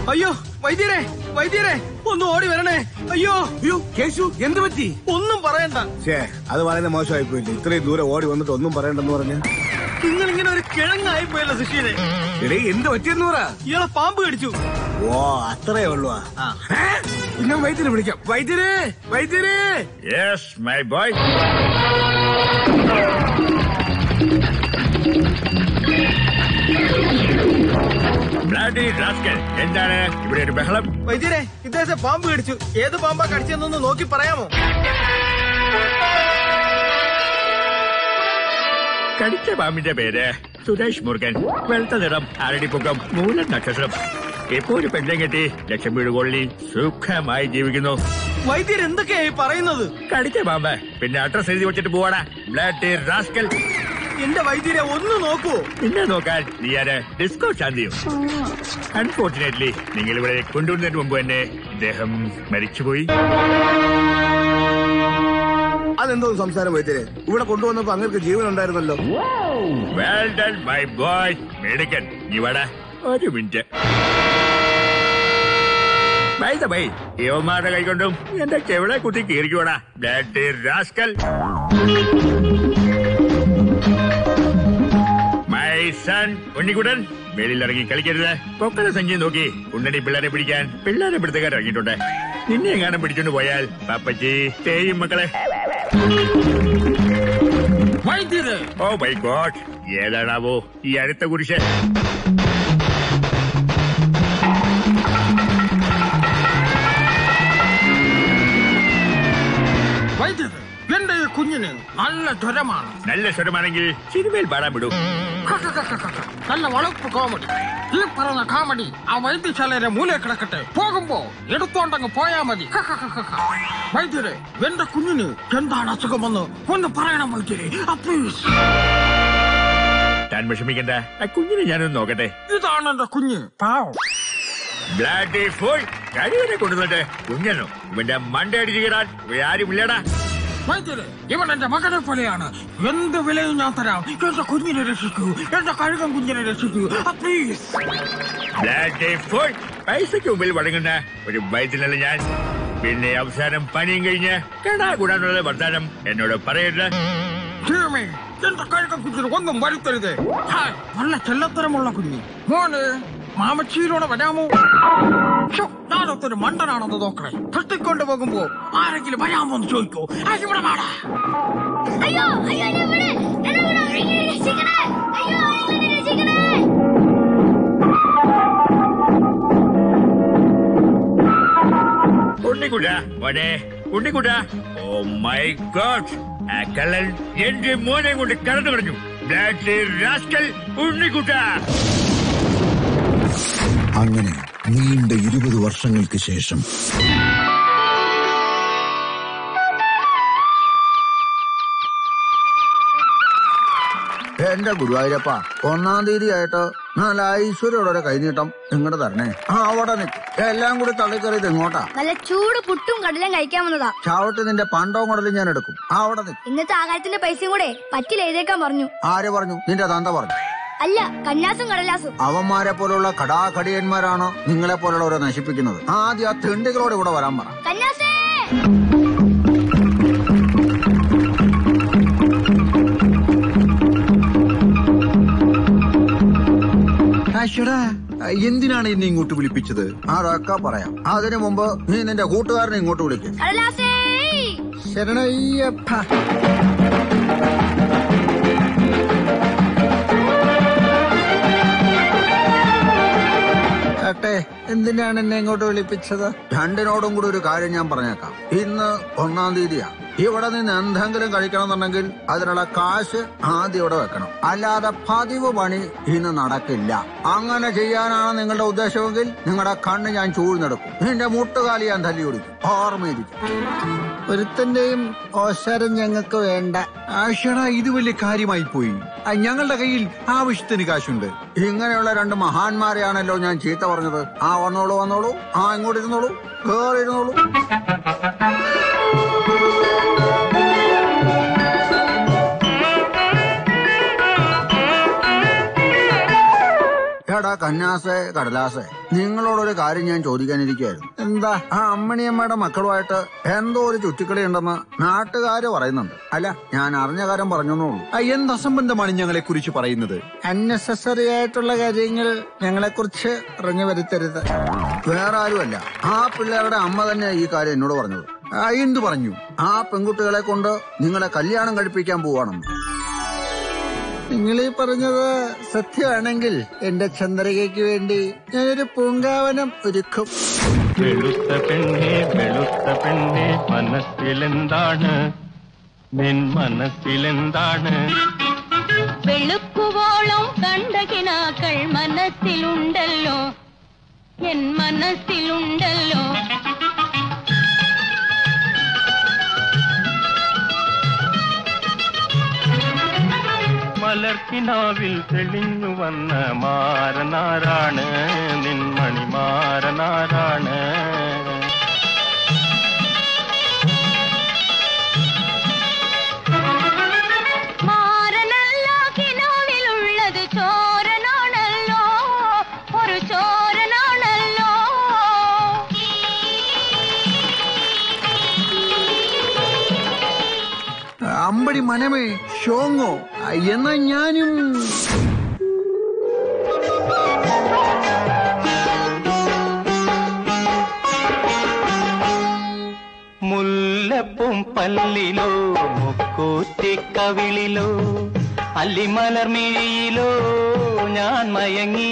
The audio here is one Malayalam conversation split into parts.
അയ്യോ വൈദ്യരെ വൈദ്യരെ ഒന്ന് ഓടി വരണേ അയ്യോ അയ്യോ കേശു എന്ത് പറ്റി ഒന്നും പറയണ്ട ഛേ അത് വളരെ മോശമായി പോയില്ലേ ഇത്രയും ദൂരം ഓടി വന്നിട്ട് ഒന്നും പറയണ്ടെന്ന് പറഞ്ഞ നിങ്ങൾ ഇങ്ങനെ ഒരു കിഴങ്ങായി പോയല്ലോ സുശീലെ എടേ എന്ത് പറ്റിയെന്ന് പറ ഇയാളെ പാമ്പ് കടിച്ചു ഓ അത്രേ ഉള്ളൂ ആ. ഞാൻ വൈദ്യരെ വിളിക്കാം വൈദ്യരെ വൈദ്യരെ yes my boy bloody rascal എന്താണ് ഇവിടെ ഒരു ബഹളം വൈദ്യരെ ഇദ്ദേഹത്തെ പാമ്പ് കടിച്ചു ഏത് പാമ്പാ കടിച്ചതെന്നൊന്ന് നോക്കി പറയാമോ കടിച്ച പാമ്പിന്റെ പേര് സുരേഷ് മുരുകൻ വെളുത്ത നിറം അരടിപ്പൊക്കം മൂലം നക്ഷത്രം ഇപ്പോ ഒരു പെണ്ണെ കെട്ടി ലക്ഷം വീട് കൊള്ളി സുഖമായി ജീവിക്കുന്നു വൈദ്യർ എന്തൊക്കെയായി പറയുന്നത് കടിച്ച പാമ്പ് പിന്നെ അഡ്രസ് എഴുതി വെച്ചിട്ട് പോവാടാ ബ്ലാഡി റാസ്കൽ എന്റെ വൈദ്യരെ ഒന്ന് നോക്കൂ പിന്നെ നോക്കാൻ നീ ആര് ഡിസ്കോ ശാന്തിയും അൺഫോർച്ചുനേറ്റ്ലി നിങ്ങൾ ഇവിടെ കൊണ്ടുവന്നതിന് മുമ്പ് തന്നെ ഇദ്ദേഹം മരിച്ചുപോയി അതെന്തോ സംസാരം വൈദ്യരെ ഇവിടെ കൊണ്ടുവന്നപ്പോ അങ്ങർക്ക് ജീവൻ ഉണ്ടായിരുന്നല്ലോ വെൽ ഡൺ മൈ ബോയ് മേടിക്കൻ നീ വാടാ ഒരു മിനിറ്റ് ബൈ ദ ബൈ യുവമാരുടെ കൈകൊണ്ടും എന്റെ ചെവിളെ കുത്തി കീറിക്കോടാ bloody rascal my son Unnikuttan മേളിൽ ഇറങ്ങി കളിക്കരുത് പൊക്കല സഞ്ചി നോക്കി ഉണ്ണടി പിള്ളേരെ പിടിക്കാൻ പിള്ളേരെ പിടുത്തക്കാർ ഇറങ്ങിയിട്ടുണ്ട് നിന്നെ എങ്ങാനും പിടിച്ചോണ്ട് പോയാൽ പാപ്പച്ചി തേയും മക്കളെ വൈദ്യരെ ഓ മൈ ഗോഡ് ഏതാണാവോ ഈ അടുത്ത കുരിശ് വൈദ്യരെ എന്റെ ഈ കുഞ്ഞിന് നല്ല ജ്വരമാണ് നല്ല സ്വരമാണെങ്കിൽ സിനിമയിൽ പാടാൻ വിടൂ നല്ല വളർപ്പ് കോമഡി ഈ പറഞ്ഞ കോമഡി ആ വൈദ്യശാലയുടെ മൂല കിടക്കട്ടെ പോകുമ്പോ എടുത്തോണ്ടങ്ങ് പോയാ മതി വൈദ്യരെ എന്റെ കുഞ്ഞിന് എന്താണ് അസുഖമെന്ന് ഒന്ന് പറയണം വൈദ്യരെ പ്ലീസ് താൻ വിഷമിക്കണ്ട ആ കുഞ്ഞിനെ ഞാനൊന്ന് നോക്കട്ടെ ഇതാണ് എന്റെ കുഞ്ഞ് പാവം ബ്ലാഡി ഫുൾ കഴിവനെ കൊണ്ടുവന്നിട്ട് കുഞ്ഞനോ ഇവന്റെ മണ്ട അടിച്ചു കീറാൻ ഇവിടെ ആരുമില്ലടാ വൈദ്യരെ ഇവൻ എന്റെ മകനെ പോലെയാണ് എന്ത് വിലയും ഞാൻ തരാം എന്റെ കുഞ്ഞിനെ രക്ഷിക്കൂ എന്റെ കഴുകൻ കുഞ്ഞിനെ രക്ഷിക്കൂ പ്ലീസ് ബ്ലാഡി ഫുൾ പൈസയ്ക്ക് മുമ്പിൽ വഴങ്ങുന്ന ഒരു വൈദ്യനല്ല ഞാൻ പിന്നെ അവസാനം പണിയും കഴിഞ്ഞ് കടാ കൂടാനുള്ള വർത്താനം എന്നോട് പറയരുത് ദൈവമേ, എന്റെ കഴുകൻ കുഞ്ഞിന് ഒന്നും വരുത്തരുത് ഹായ്, നല്ല ചെല്ലത്തരമുള്ള കുഞ്ഞ് മോന് മാമച്ചീരോടെ വരാമോ ശ്ശോ, ഞാനൊത്തൊരു മണ്ടനാണെന്ന് നോക്കണേ തട്ടിക്കൊണ്ട് പോകുമ്പോ ആരെങ്കിലും വരാമോ എന്ന് ചോദിക്കൂ ആ, ഇവിടെ വാടാ അയ്യോ അയ്യോ എന്നെ വിട് എന്നെ വിട് എന്നെ രക്ഷിക്കണേ അയ്യോ എന്നെ രക്ഷിക്കണേ ഉണ്ണിക്കുട്ട മോനെ ഉണ്ണിക്കുട്ട ഓ മൈ ഗോഡ് ആ കള്ളൻ എന്റെ മോനെ കൊണ്ട് കടന്നു പറഞ്ഞു ബ്ലാഡി റാസ്കൽ ഉണ്ണിക്കുട്ട അങ്ങനെ നീണ്ട ഇരുപത് വർഷങ്ങൾക്ക് ശേഷം എന്റെ ഗുരുവായൂരപ്പ ഒന്നാം തീയതി ആയിട്ട് നല്ല ഐശ്വര്യോടെ കൈനീട്ടം ഇങ്ങോട്ട് തരണേ ആ അവിടെ നിൽക്കും എല്ലാം കൂടി തള്ളിക്കറിയത് ഇങ്ങോട്ടാ നല്ല ചൂട് പുട്ടും കടലും കഴിക്കാൻ വന്നതാ ചാവട്ട് നിന്റെ പണ്ടവും കടലും ഞാൻ എടുക്കും ആ അവിടെ നിൽക്കും ഇന്നത്തെ ആഹാരത്തിന്റെ പൈസയും കൂടെ പറ്റിൽ എഴുതേക്കാൻ പറഞ്ഞു ആര് പറഞ്ഞു നിന്റെ തന്ത പറഞ്ഞു അല്ല കന്നാസും കടലാസും അവന്മാരെ പോലുള്ള കടാകടിയന്മാരാണ് നിങ്ങളെ പോലുള്ളവരെ നശിപ്പിക്കുന്നത് ആദ്യം ആ തിണ്ടികളോട് ഇവിടെ വരാൻ പറ കന്നാസേ ആശ്വടാ എന്തിനാണ് എന്നെ ഇങ്ങോട്ട് വിളിപ്പിച്ചത് അതൊക്കെ പറയാം അതിനു മുമ്പ് നീ നിന്റെ കൂട്ടുകാരനെ ഇങ്ങോട്ട് വിളിക്കും കടലാസേ ശരണയ്യപ്പ ഏട്ടെ എന്തിനാണ് എന്നെ ഇങ്ങോട്ട് വിളിപ്പിച്ചത് രണ്ടിനോടും കൂടി ഒരു കാര്യം ഞാൻ പറഞ്ഞേക്കാം ഇന്ന് ഒന്നാം തീയതിയാ ഇവിടെ നിന്ന് എന്തെങ്കിലും കഴിക്കണമെന്നുണ്ടെങ്കിൽ അതിനുള്ള കാശ് ആദ്യം ഇവിടെ വെക്കണം അല്ലാതെ പതിവ് പണി ഇന്ന് നടക്കില്ല അങ്ങനെ ചെയ്യാനാണ് നിങ്ങളുടെ ഉദ്ദേശമെങ്കിൽ നിങ്ങളുടെ കണ്ണ് ഞാൻ ചൂഴ്ന്നെടുക്കും നിന്റെ മുട്ടുകാലി ഞാൻ തല്ലി ഓടിക്കും ഓർമ്മയിരിക്കും ഒരുത്തന്റെയും ഓശാരം ഞങ്ങൾക്ക് വേണ്ട ആശ്വടാ ഇത് വലിയ കാര്യമായി പോയി ആ, ഞങ്ങളുടെ കയ്യിൽ ആവശ്യത്തിന് കാശുണ്ട് ഇങ്ങനെയുള്ള രണ്ട് മഹാന്മാരെയാണല്ലോ ഞാൻ ചീത്ത പറഞ്ഞത് ആ വന്നോളൂ വന്നോളൂ ആ ഇങ്ങോട്ട് ഇരുന്നോളൂ കേറി ഇരുന്നോളൂ എടാ എടാ കന്നാസെ കടലാസെ നിങ്ങളോടൊരു കാര്യം ഞാൻ ചോദിക്കാനിരിക്കുകയായിരുന്നു എന്താ ആ അമ്മണിയമ്മയുടെ മക്കളുമായിട്ട് എന്തോ ഒരു ചുറ്റിക്കളി ഉണ്ടെന്ന് നാട്ടുകാര് പറയുന്നുണ്ട് അല്ല ഞാൻ അറിഞ്ഞ കാര്യം പറഞ്ഞെന്നുള്ളൂ ആ, എന്ത് അസംബന്ധമാണ് ഞങ്ങളെ കുറിച്ച് പറയുന്നത് അൺനെസസറി ആയിട്ടുള്ള കാര്യങ്ങൾ ഞങ്ങളെ കുറിച്ച് പറഞ്ഞു വരുത്തരുത് വേറെ ആരുമല്ല ആ പിള്ളേരുടെ അമ്മ തന്നെ ഈ കാര്യം എന്നോട് പറഞ്ഞത് ആ, എന്തു പറഞ്ഞു ആ പെൺകുട്ടികളെ കൊണ്ട് നിങ്ങളെ കല്യാണം കഴിപ്പിക്കാൻ പോവാണെന്ന് നിങ്ങൾ ഈ പറഞ്ഞത് സത്യമാണെങ്കിൽ എന്റെ ചന്ദ്രികയ്ക്ക് വേണ്ടി ഞാനൊരു പൂങ്കാവനം ഒരുക്കും വെളുത്ത പെണ്ണെ വെളുത്ത പെണ്ണെ മനസ്സിലെന്താണ് നിൻ മനസ്സിലെന്താണ് വെളുക്കുവോളം കണ്ട കിനാക്കൾ മനസ്സിലുണ്ടല്ലോ എൻ മനസ്സിലുണ്ടല്ലോ മലർക്കിനാവിൽ തെളിഞ്ഞു വന്ന മാരനാരാണ് നിൻ മണിമാരനാരാണ് മാരനല്ല കിനാവിലുള്ളത് ചോരനാണല്ലോ ഒരു ചോരനാണല്ലോ അമ്പടി മനമേ ഷോങ്ങോ ആ, എന്നാ ഞാനും മുല്ലപ്പും പല്ലിലോ മുക്കൂറ്റിക്കവിളിലോ അല്ലിമലർമിഴിയിലോ ഞാൻ മയങ്ങി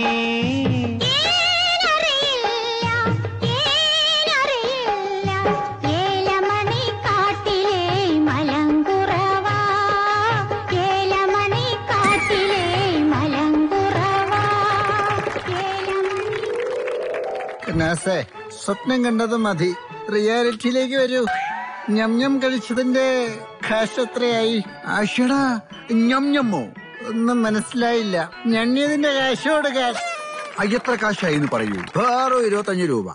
ഏനറിയില്ല ഏനറിയില്ല ഏലമണി കാട്ടിലെ മലങ്കുറവാ ഏലമണി കാട്ടിലെ മലങ്കുറവാ ഏലമണി കന്നാസെ സ്വപ്നം കണ്ടത് മതി റിയാലിറ്റിയിലേക്ക് വരൂ ഞം ഞം കഴിച്ചതിന്റെ കാശ് എത്രയായി ആഷടാ ഞം ഞമ്മോ ഒന്നും മനസ്സിലായില്ല ഞണ്ണിയതിന്റെ കാശ് കൊടുക്കാൻ ആ, എത്ര കാശായി എന്ന് പറയൂ വേറെ ഇരുപത്തഞ്ച് രൂപ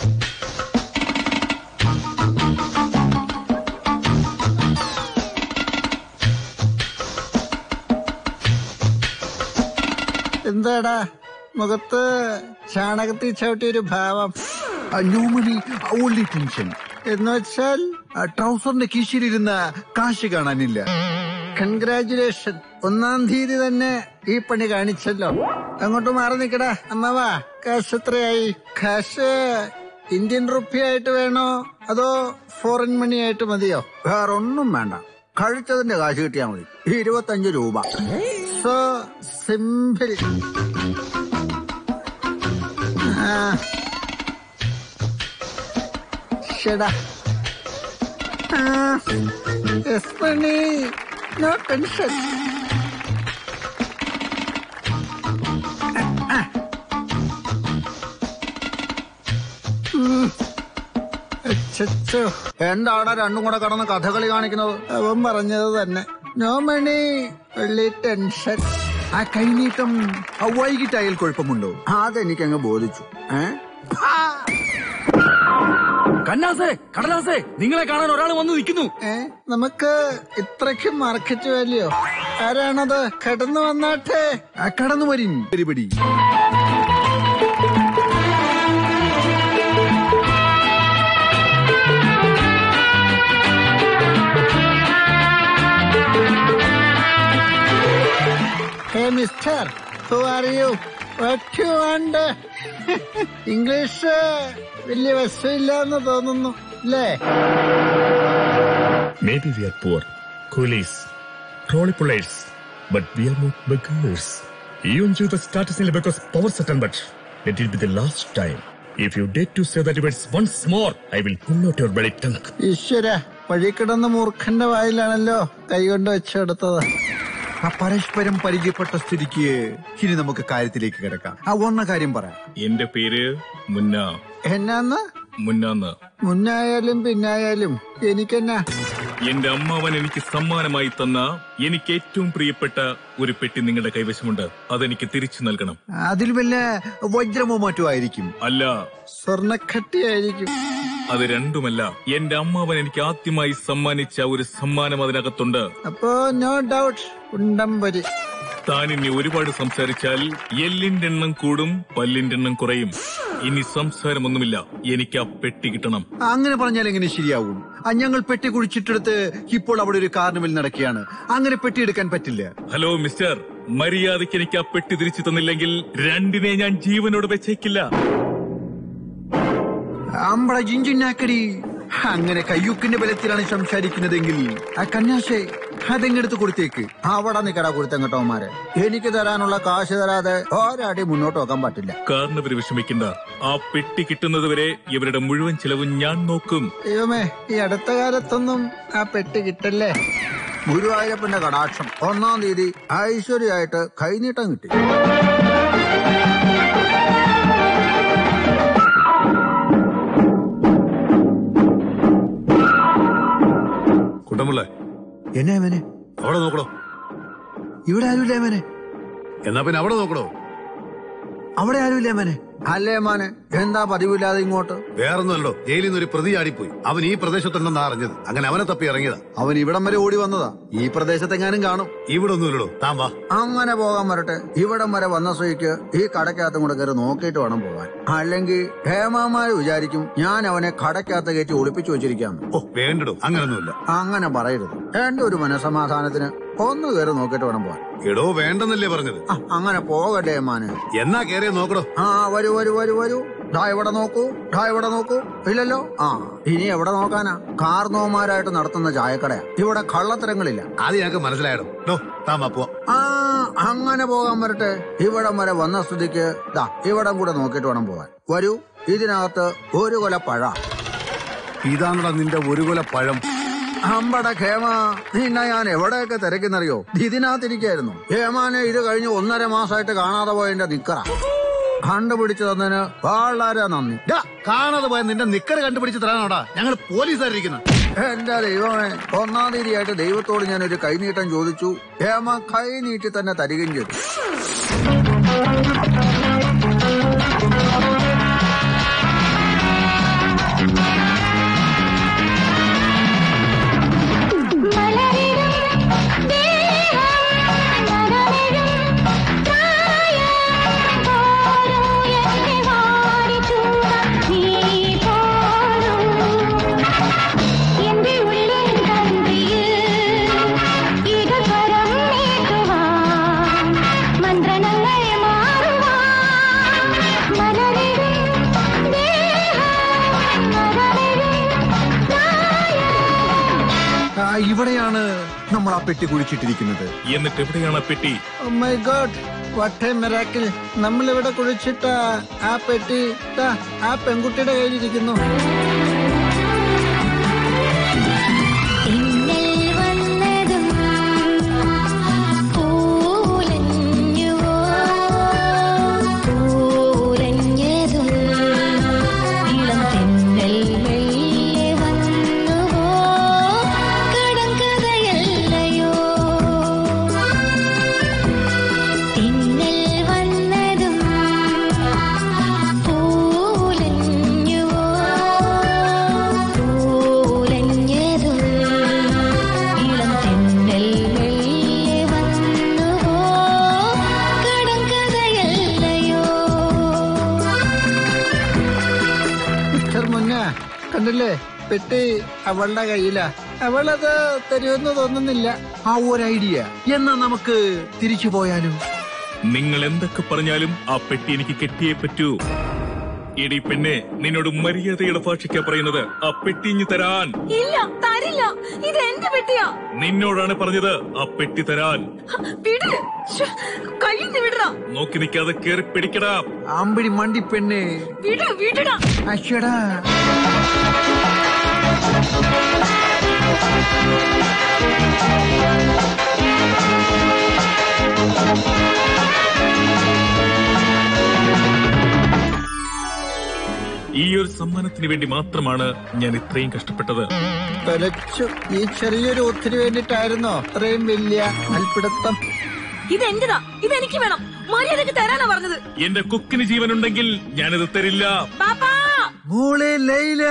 എന്താടാ മുഖത്ത് ചാണകത്തിൽ ചവിട്ടിയ ഒരു ഭാവം ആ, നോമണി ഓൺലി ടെൻഷൻ എന്ന് വെച്ചാൽ ആ, ട്രൗസറിന്റെ കീശയിലിരുന്ന കാശ് കാണാനില്ല കൺഗ്രാചുലേഷൻ ഒന്നാം തീയതി തന്നെ ഈ പണി കാണിച്ചല്ലോ അങ്ങോട്ട് മാറി നിക്കടാ അമ്മവാ കാശ് എത്രയായി കാശ് ഇന്ത്യൻ റുപ്പി ആയിട്ട് വേണോ അതോ ഫോറിൻ മണി ആയിട്ട് മതിയോ വേറെ ഒന്നും വേണ്ട കഴിച്ചതിന്റെ കാശ് കിട്ടിയാ മതി ഇരുപത്തഞ്ച് രൂപ സോ സിമ്പിൾ ഷെടാ യെസ് മണി നോ ടെൻഷൻ എന്താണ് രണ്ടും കൂടെ കടന്ന് കഥകളി കാണിക്കുന്നത് അവൻ പറഞ്ഞത് തന്നെ നോ മണി വെള്ളി ടെൻഷൻ ആ കൈനീട്ടം ആ, വൈകിട്ടായാൽ കുഴപ്പമുണ്ടോ അതെനിക്കങ്ങ് ബോധിച്ചു ഏ കന്നാസേ കടലാസേ നിങ്ങളെ കാണാൻ ഒരാൾ വന്ന് നിൽക്കുന്നു ഏ നമുക്ക് ഇത്രയ്ക്ക് മാർക്കറ്റ് വാല്യോ ആരാണത് കടന്നു വന്നാട്ടെ ആ, കടന്നു വരിൻ പരിപടി hey mister who are you what you want English വലിയ വശമില്ല എന്ന് തോന്നുന്നു അല്ലേ Maybe we are poor, coolies, trolley pullers, but we are not beggars. You enjoy the status in because power certain, but let it be the last time. If you dare to say that words once more, I will pull out your bloody tongue. ഈശ്വര വഴി കിടന്ന മൂർഖന്റെ വായിലാണല്ലോ കൈകൊണ്ട് വെച്ചെടുത്തത് ആ പരസ്പരം പരിചയപ്പെട്ട സ്ഥിതിക്ക് ഇനി നമുക്ക് കാര്യത്തിലേക്ക് കിടക്കാം ആ വന്ന കാര്യം പറ എന്റെ പേര് മുന്ന എന്നാന്ന് മുന്നാന്ന് മുന്നായാലും പിന്നായാലും എനിക്കെന്നാ എന്റെ അമ്മാവൻ എനിക്ക് സമ്മാനമായി തന്ന എനിക്ക് ഏറ്റവും പ്രിയപ്പെട്ട ഒരു പെട്ടി നിങ്ങളുടെ കൈവശമുണ്ട് അതെനിക്ക് തിരിച്ചു നൽകണം അതിൽ വല്ല വജ്രമോ മറ്റോ ആയിരിക്കും അല്ല സ്വർണക്കട്ടിയായിരിക്കും അത് രണ്ടുമല്ല എന്റെ അമ്മാവൻ എനിക്ക് ആദ്യമായി സമ്മാനിച്ച ഒരു സമ്മാനം അതിനകത്തുണ്ട് അപ്പോ നോ ഡൗട്ട് ഉണ്ടംപരി താൻ ഇനി ഒരുപാട് സംസാരിച്ചാൽ എല്ലിന്റെ എണ്ണം കൂടും പല്ലിന്റെ എണ്ണം കുറയും ഇനി സംസാരമൊന്നുമില്ല എനിക്ക് ആ പെട്ടി കിട്ടണം അങ്ങനെ പറഞ്ഞാൽ എങ്ങനെ ശരിയാവും ആ, ഞങ്ങൾ പെട്ടി കുഴിച്ചിട്ടെടുത്ത് ഇപ്പോൾ അവിടെ ഒരു കാർണിവൽ നടക്കുകയാണ് അങ്ങനെ പെട്ടി എടുക്കാൻ പറ്റില്ല ഹലോ മിസ്റ്റർ മര്യാദയ്ക്ക് എനിക്ക് ആ പെട്ടി തിരിച്ചു തന്നില്ലെങ്കിൽ രണ്ടിനെ ഞാൻ ജീവനോട് വെച്ചേക്കില്ല അമ്പട ജിഞ്ചുന്നാക്കടി അങ്ങനെ കയ്യൂക്കിന്റെ ബലത്തിലാണ് സംസാരിക്കുന്നതെങ്കിൽ ആ കന്യാശെ അതെങ്ങെടുത്ത് കൊടുത്തേക്ക് അവിടെ നിക്കടാ കുരുത്തങ്കട്ടവന്മാരെ എനിക്ക് തരാനുള്ള കാശ് തരാതെ ഒരടി മുന്നോട്ട് വെക്കാൻ പറ്റില്ല കാരണവര് വിഷമിക്കണ്ട ആ പെട്ടി കിട്ടുന്നതുവരെ ഇവരുടെ മുഴുവൻ ചെലവും ഞാൻ നോക്കും ദൈവമേ ഈ അടുത്ത കാലത്തൊന്നും ആ പെട്ടി കിട്ടല്ലേ ഗുരുവായൂരപ്പന്റെ കടാക്ഷം ഒന്നാം തീയതി ഐശ്വര്യമായിട്ട് കൈനീട്ടം കിട്ടി കുട്ടമുള്ള എന്നാ മേനെ അവിടെ നോക്കടോ ഇവിടെ ആരുമില്ലേ മേനെ എന്നാ പിന്നെ അവിടെ നോക്കടോ അവിടെ ആരുമില്ലേ മേനെ അല്ലേ മോനെ എന്താ പതിവില്ലാതെ ഇങ്ങോട്ട് വേറൊന്നുമല്ലോ ജയിലിൽ നിന്ന് ഒരു പ്രതി ആടിപ്പോയി അവൻ ഈ പ്രദേശത്തുണ്ടെന്നാ അറിഞ്ഞത് അങ്ങനെ അവനെ തപ്പി ഇറങ്ങിയതാ അവൻ ഇവിടം വരെ ഓടി വന്നതാ ഈ പ്രദേശത്തെങ്ങാനും കാണും ഇവിടെ ഒന്നുമില്ലടോ താൻ വാ അങ്ങനെ പോകാൻ വരട്ടെ ഇവിടം വരെ വന്ന സ്ഥിതിക്ക് ഈ കടക്കകത്തും കൂടെ കയറി നോക്കിയിട്ട് വേണം പോകാൻ അല്ലെങ്കിൽ ഹേമാമാര് വിചാരിക്കും ഞാൻ അവനെ കടക്കകത്ത് കയറ്റി ഒളിപ്പിച്ചു വെച്ചിരിക്കാന്ന് ഓ വേണ്ടടോ അങ്ങനൊന്നുമില്ല അങ്ങനെ പറയരുത് എന്റെ ഒരു മനസമാധാനത്തിന് ഒന്ന് കയറി നോക്കിയിട്ട് വേണം പോകാൻ എടോ വേണ്ടെന്നല്ലേ പറഞ്ഞത് ആ, അങ്ങനെ പോകട്ടെ മാന് എന്നാ കേറിയ നോക്കടോ ആ വരൂ വരൂ വരൂ വരൂ ഡാ ഇവിടെ നോക്കൂ ഡാ ഇവിടെ നോക്കൂ ഇല്ലല്ലോ ആ ഇനി എവിടെ നോക്കാനാ കാർന്നോമാരായിട്ട് നടത്തുന്ന ചായക്കടയാ ഇവിടെ കള്ളത്തരങ്ങളില്ല അത് ഞങ്ങൾക്ക് മനസ്സിലായടോ ഡോ താൻ വാ പോവാം ആ അങ്ങനെ പോകാൻ വരട്ടെ ഇവിടം വരെ വന്ന സ്ഥിതിക്ക് ദാ ഇവിടം കൂടെ നോക്കിയിട്ട് വേണം പോകാൻ വരൂ ഇതിനകത്ത് ഒരു കൊല പഴ ഇതാണടാ നിന്റെ ഒരു കൊല പഴം അമ്പട ഖേമ നിന്നെ ഞാൻ എവിടെയൊക്കെ തിരക്കുന്നറിയോ ഇതിനകത്തിരിക്കായിരുന്നു ഹേമാനെ ഇത് കഴിഞ്ഞ് ഒന്നര മാസമായിട്ട് കാണാതെ പോയതിന്റെ നിക്കറ കണ്ടുപിടിച്ചു തന്നതിന് വളരെ നന്ദി ഡാ, കാണാതെ പോയ നിന്റെ നിക്കറ് കണ്ടുപിടിച്ച് തരാനോടാ ഞങ്ങൾ പോലീസുകാരിരിക്കുന്ന എന്റെ ദൈവമേ ഒന്നാം തീയതിയായിട്ട് ദൈവത്തോട് ഞാൻ ഒരു കൈനീട്ടം ചോദിച്ചു ഹേമ കൈ നീട്ടി തന്നെ തരികയും ചെയ്തു മന്ത്രങ്ങൾ മാറുവാൻ മലരിടും ദേഹം മലരിടും ആ, ഇവിടെയാണ് നമ്മൾ ആ പെട്ടി കുഴിച്ചിട്ടിരിക്കുന്നത് എന്നിട്ട് എവിടെയാണ് ആ പെട്ടി my God what a miracle നമ്മൾ ഇവിടെ കുഴിച്ചിട്ട ആ പെട്ടി ദാ, ആ പെൺകുട്ടിയുടെ കയ്യിലിരിക്കുന്നു ഇന്നൽ വന്നതും പൂലഞ്ഞുവോ പൂലഞ്ഞതും ഇളം തെന്നൽ മെല്ലെ വന്നുവോ കടങ്കഥയല്ലയോ ഇന്നൽ വന്നതും പൂലഞ്ഞുവോ പൂലഞ്ഞതും ഇളം തെന്നൽ മെല്ലെ വന്നുവോ കടങ്കഥയല്ലയോ മിസ്റ്റർ മുന്ന കണ്ടില്ലേ പെട്ടി അവളുടെ കയ്യിലാ അവളത് തരുമെന്ന് തോന്നുന്നില്ല ആ ഒരു ഐഡിയ എന്നാ നമുക്ക് തിരിച്ചു പോയാലോ നിങ്ങൾ എന്തൊക്കെ പറഞ്ഞാലും ആ പെട്ടി എനിക്ക് കെട്ടിയേ പറ്റൂ എടി പെണ്ണെ നിന്നോട് മര്യാദയുടെ ഭാഷയ്ക്കാ പറയുന്നത് ആ പെട്ടി ഇഞ്ഞു തരാൻ ഇല്ല തരില്ല ഇത് എന്റെ പെട്ടിയാ നിന്നോടാണ് പറഞ്ഞത് ആ പെട്ടി തരാൻ വിട് കയ്യിൽ വിടടാ നോക്കി നിൽക്കാതെ കേറി പിടിക്കടാ അമ്പിടി മണ്ടി പെണ്ണെ വിട് വിടടാ അശ്വടാ ഈ ഒരു സമ്മാനത്തിന് വേണ്ടി മാത്രമാണ് ഞാൻ ഇത്രയും കഷ്ടപ്പെട്ടത് തൊലച്ചു ഈ ചെറിയൊരു ഒത്തിരി വേണ്ടിട്ടായിരുന്നോ അത്രയും വലിയ അൽപ്പിടുത്തം ഇത് എന്റെതാ ഇത് എനിക്ക് വേണം മര്യാദക്ക് തരാനാ പറഞ്ഞത് എന്റെ കുക്കിന് ജീവനുണ്ടെങ്കിൽ ഞാനിത് തരില്ല പാപ്പാ മോളെ ലൈല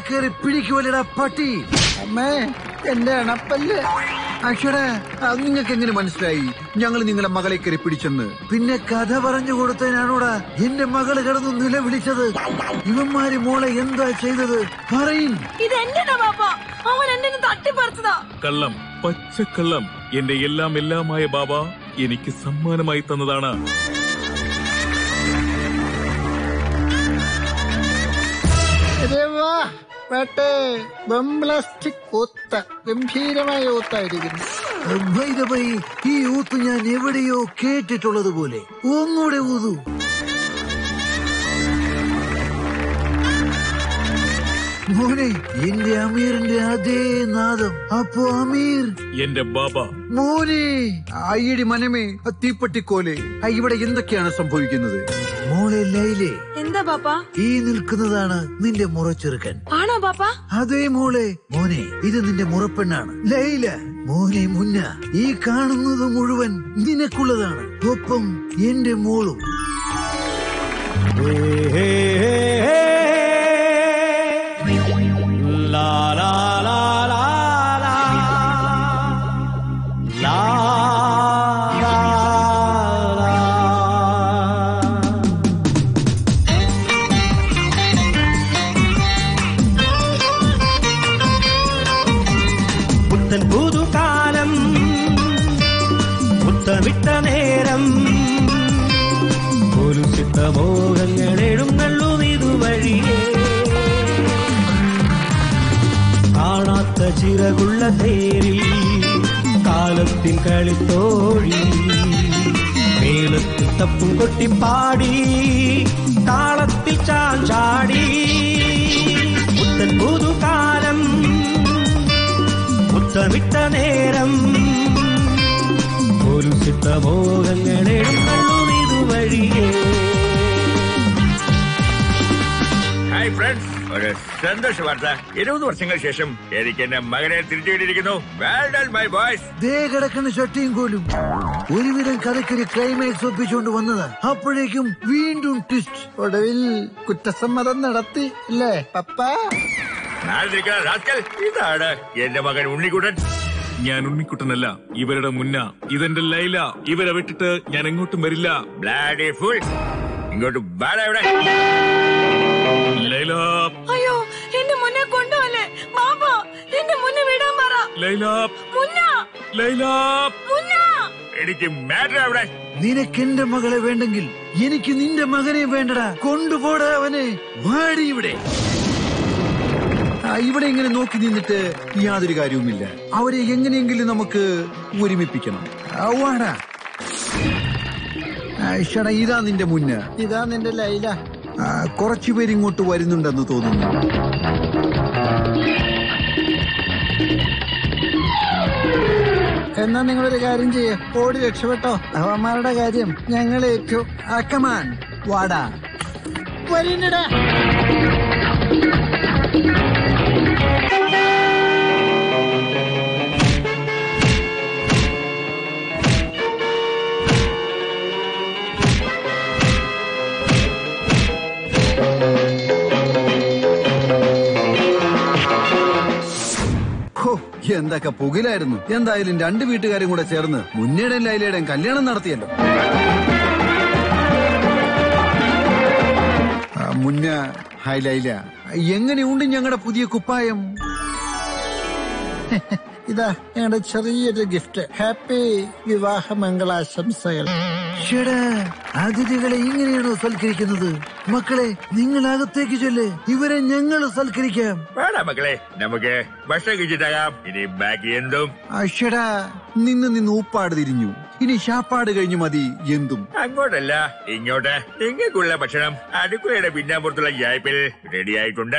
കയറി പിടിക്കുവല്ലടാ പട്ടി അമ്മേ എന്റെ അണപ്പല്ല് അക്ഷരാ നിങ്ങൾക്ക് എങ്ങനെ മനസ്സിലായി ഞങ്ങൾ നിങ്ങളെ മകളെ കയറി പിടിച്ചെന്ന് പിന്നെ കഥ പറഞ്ഞു കൊടുത്തതിനാണോടാ എന്റെ മകള് കിടന്ന് നിലവിളിച്ചത് ഇവന്മാര് മോളെ എന്താ ചെയ്തത് പറയും ഇത് എന്റെതാ പാപ്പ അവൻ എന്നെ തട്ടിപ്പറിച്ചതാ കള്ളം പച്ചക്കള്ളം എന്റെ എല്ലാം എല്ലാമായ ബാബ എനിക്ക് സമ്മാനമായി തന്നതാണ് ഒത്ത ഗംഭീരമായ ഒത്തായിരിക്കുന്നു ഈ ഊത്ത് ഞാൻ എവിടെയോ കേട്ടിട്ടുള്ളത് പോലെ ഒന്നുകൂടെ ഊതു മോനെ എന്റെ അമീറിന്റെ അതേ നാദം അപ്പോ അമീർ എന്റെ ബാബ മോനെ അയ്യടി മനമേ ആ തീപ്പട്ടിക്കോലെ ആ, ഇവിടെ എന്തൊക്കെയാണ് സംഭവിക്കുന്നത് മോളെ ലൈലേ എന്താ പാപ്പ ഈ നിൽക്കുന്നതാണ് നിന്റെ മുറച്ചെറുക്കൻ ആണോ പാപ്പ അതേ മോളെ മോനെ ഇത് നിന്റെ മുറപ്പെണ്ണാണ് ലൈല മോനെ മുന്ന ഈ കാണുന്നത് മുഴുവൻ നിനക്കുള്ളതാണ് ഒപ്പം എന്റെ മോളും പുത്തൻ പുതുകാലം പുത്തമിട്ട നേരം കൊലുസിട്ട മോഹങ്ങൾ എഴുന്നള്ളും ഇതുവഴിയേ കാണാത്ത ചിറകുള്ള തേരിൽ കാലത്തിൻ കളിത്തോഴി മേളത്തിൽ തപ്പും കൊട്ടിപ്പാടി താളത്തിൽ ചാഞ്ചാടി പുത്തൻ പുതുകാലം മുത്തമിട്ട നേരം കൊലുസിട്ട മോഹങ്ങൾ എഴുന്നള്ളും ഇതുവഴിയേ ഹായ് ഫ്രണ്ട്സ് ഒരു സന്തോഷ വാർത്ത ഇരുപത് വർഷങ്ങൾക്ക് ശേഷം എനിക്ക് എന്റെ മകനെ തിരിച്ചു കിട്ടിയിരിക്കുന്നു വെൽ ഡൺ മൈ ബോയ്സ് ദേ കിടക്കുന്ന ചട്ടിയും കോലും ഒരുവിധം കഥയ്ക്കൊരു ക്ലൈമാക്സ് ഒപ്പിച്ചുകൊണ്ട് വന്നതാ അപ്പോഴേക്കും വീണ്ടും ട്വിസ്റ്റ് ഒടുവിൽ കുറ്റസമ്മതം നടത്തി അല്ലേ പപ്പ നാളെ നിൽക്കുന്ന റാസ്കൽ ഇതാണ് എന്റെ മകൻ ഉണ്ണിക്കുട്ടൻ ഞാൻ ഉണ്ണിക്കുട്ടനല്ല ഇവരുടെ മുന്ന ഇതെന്റെ ലൈല ഇവരെ വിട്ടിട്ട് ഞാൻ എങ്ങോട്ടും വരില്ല ബ്ലാഡി ഫുൾ ഇങ്ങോട്ട് ബാല എവിടെ ലൈല അയ്യോ എന്റെ മുന്നേ കൊണ്ടുപോലെ ബാബ എന്റെ മുന്നേ വിടാൻ പറ ലൈല മുന്ന ലൈല മുന്ന എനിക്ക് മാറ്റർ എവിടെ നിനക്ക് എന്റെ മകളെ വേണ്ടെങ്കിൽ എനിക്ക് നിന്റെ മകനെ വേണ്ടടാ കൊണ്ടുപോടാ അവനെ വാടി ഇവിടെ ആ, ഇവിടെ ഇങ്ങനെ നോക്കി നിന്നിട്ട് യാതൊരു കാര്യവുമില്ല അവരെ എങ്ങനെയെങ്കിലും നമുക്ക് ഒരുമിപ്പിക്കണം ആ, വാടാ ആ, ശ്ശടാ, ഇതാ നിന്റെ മുന്ന ഇതാ നിന്റെ ലൈല കുറച്ചുപേര് ഇങ്ങോട്ട് വരുന്നുണ്ടെന്ന് തോന്നുന്നു എന്നാ നിങ്ങളൊരു കാര്യം ചെയ്യേ ഓടി രക്ഷപ്പെട്ടോ അവന്മാരുടെ കാര്യം ഞങ്ങൾ ഏറ്റു അക്കമാൻ വാടാ വരുന്നടാ ഹോ, എന്തൊക്കെ പുകിലായിരുന്നു എന്തായാലും രണ്ട് വീട്ടുകാരും കൂടെ ചേർന്ന് മുന്നേടേം ലൈലയുടെയും കല്യാണം നടത്തിയല്ലോ ആ, മുന്ന ഹായ് ലൈല എങ്ങനെയുണ്ട് ഞങ്ങളുടെ പുതിയ കുപ്പായം ഇതാ ഞങ്ങളുടെ ചെറിയൊരു ഗിഫ്റ്റ് ഹാപ്പി വിവാഹ മംഗളാശംസകൾ ചേടാ അതിഥികളെ ഇങ്ങനെയാണോ സൽക്കരിക്കുന്നത് മക്കളെ നിങ്ങൾ അകത്തേക്ക് ചെല്ല് ഇവരെ ഞങ്ങൾ സൽക്കരിക്കാം വേണ്ട മക്കളെ നമുക്ക് ഭക്ഷണം കഴിച്ചിട്ടാകാം ഇനി ബാക്കി എന്തും അഷടാ നിന്ന് നിന്ന് ഉപ്പാട് തിരിഞ്ഞു ഇനി ശാപ്പാട് കഴിഞ്ഞു മതി എന്തും അങ്ങോട്ടല്ല ഇങ്ങോട്ട് ഇങ്ങേക്കുള്ള ഭക്ഷണം അടുക്കളയുടെ പിന്നാമ്പുറത്തുള്ള ഗ്യാപ്പിൽ റെഡി ആയിട്ടുണ്ട്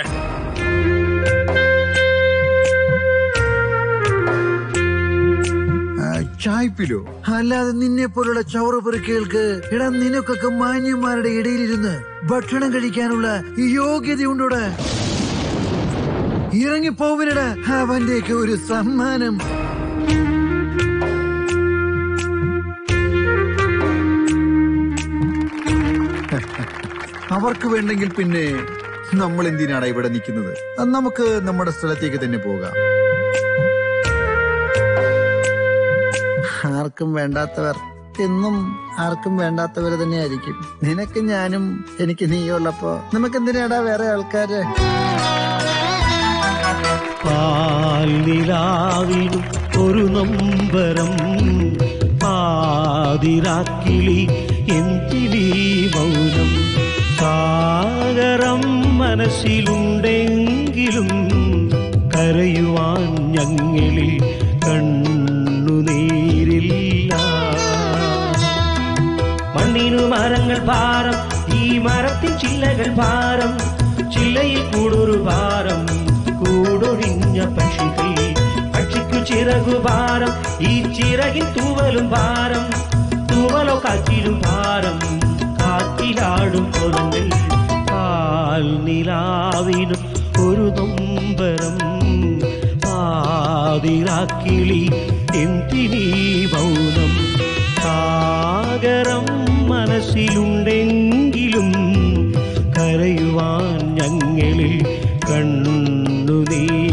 ആ, ചായ്പിലോ അല്ലാതെ നിന്നെ പോലുള്ള ചവറ് പെറുക്കുകൾക്ക് എടാ നിനക്കൊക്കെ മാന്യന്മാരുടെ ഇടയിലിരുന്ന് ഭക്ഷണം കഴിക്കാനുള്ള യോഗ്യതയുണ്ടോടാ ഇറങ്ങിപ്പോവിനടാ അവന്റെയൊക്കെ ഒരു സമ്മാനം അവർക്ക് വേണ്ടെങ്കിൽ പിന്നെ നമ്മൾ എന്തിനാണ് ഇവിടെ നിൽക്കുന്നത് നമുക്ക് നമ്മുടെ സ്ഥലത്തേക്ക് തന്നെ പോകാം ആർക്കും വേണ്ടാത്തവർ എന്നും ആർക്കും വേണ്ടാത്തവർ തന്നെയായിരിക്കും നിനക്ക് ഞാനും എനിക്ക് നീയുള്ളപ്പോ നമുക്ക് എന്തിനാടാ വേറെ ആൾക്കാര് പാൽനിലാവിനും ഒരു നൊമ്പരം പാതിരാക്കിളി എന്തിനീ മൗനം സാഗരം മനസ്സിലുണ്ടെങ്കിലും കരയുവാൻ ഞങ്ങളിൽ കണ്ണുനീരില്ല മണ്ണിനു മരങ്ങൾ ഭാരം ഈ മരത്തിൻ ചില്ലകൾ ഭാരം ചില്ലയിൽ കൂടൊരു ഭാരം കൂടൊഴിഞ്ഞ പക്ഷികൾ പക്ഷിക്കു ചിറകു ഭാരം ഈ ചിറകിൻ തൂവലും ഭാരം തൂവലോ കാറ്റിലും ഭാരം കാറ്റിലാടും കൊലങ്ങൾ പാൽ നിലാവിനും ഒരു നൊമ്പരം പാതിരാക്കിളി എന്തിനീ മൗനം സാഗരം മനസ്സിലുണ്ടെങ്കിലും കരയുവാൻ ഞങ്ങളിൽ കണ്ണുനീരില്ല